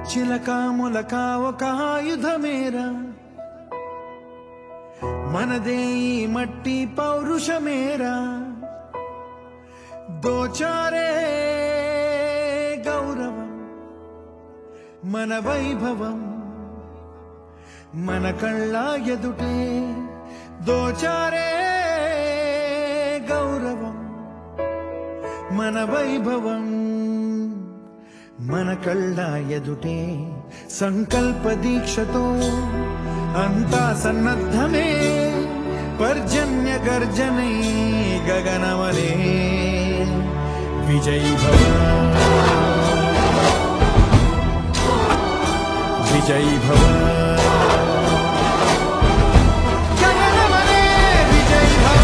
చిలక మొలక ఒక ఆయుధమేరా మనదే ఈ మట్టి పౌరుషమేరా దోచారే గౌరవం మన వైభవం మన కళ్ళ ఎదుటే దోచారే గౌరవం మన వైభవం మన కళ్ళ ఎదుటే సంకల్ప దీక్షతో అంతా సన్నద్ధమే పర్జన్య గర్జనే గగనమలే విజయీ భవ విజయీ భవ గగనమలే విజయీ భవ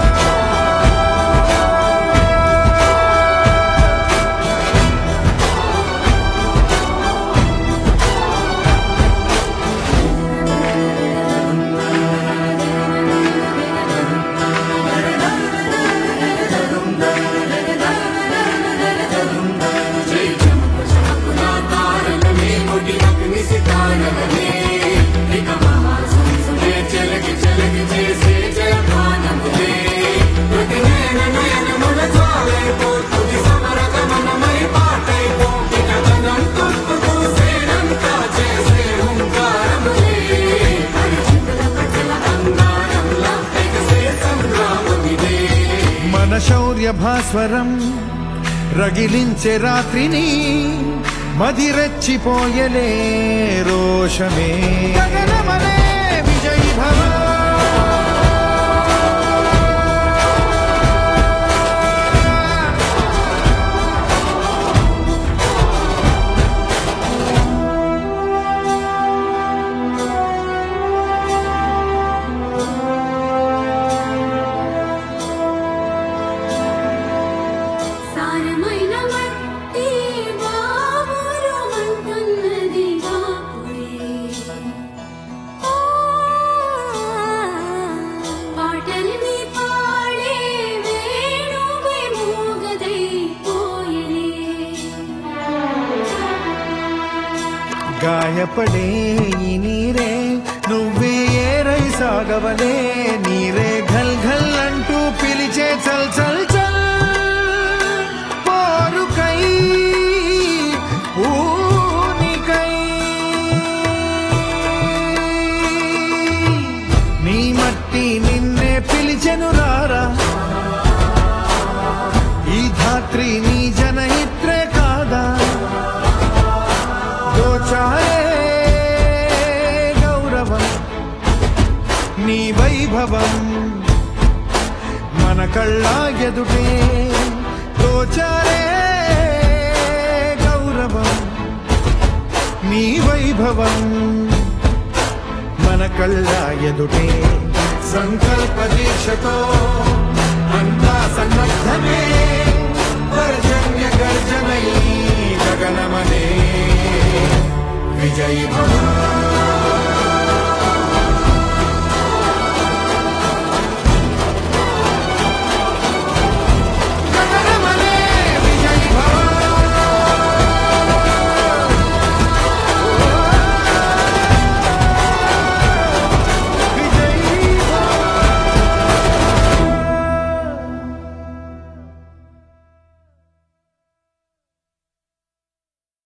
మన శౌర్య భాస్వరం రగిలించే రాత్రిని మదిరెచ్చిపోయలే రోషమే గగనమలే విజయీ భవ సారమైన మట్టి బాబురు అంటున్నది బాపురే ఆ, పాటల్ని పాడే వేణువై మూగదై పోయలే గాయపడే ఈ నీరే నువ్వే ఏరై సాగవలే నీరే ఘల్ ఘల్ అంటూ పిలిచే చల్ చల్ చల్ పోరుకై ఊనికై నీ మట్టి నిన్నే పిలిచెను రారా ఈ ధాత్రి నీ జనహిత్రే కాదా దోచారే గౌరవం నీ వైభవం మన కళ్ళ ఎదుటే దోచారే గౌరవం నీ వైభవం మన కళ్ళ ఎదుటే సంకల్ప దీక్షతో అంతా సన్నద్ధమే పర్జన్య గర్జనై గగనమనే విజయీ భవ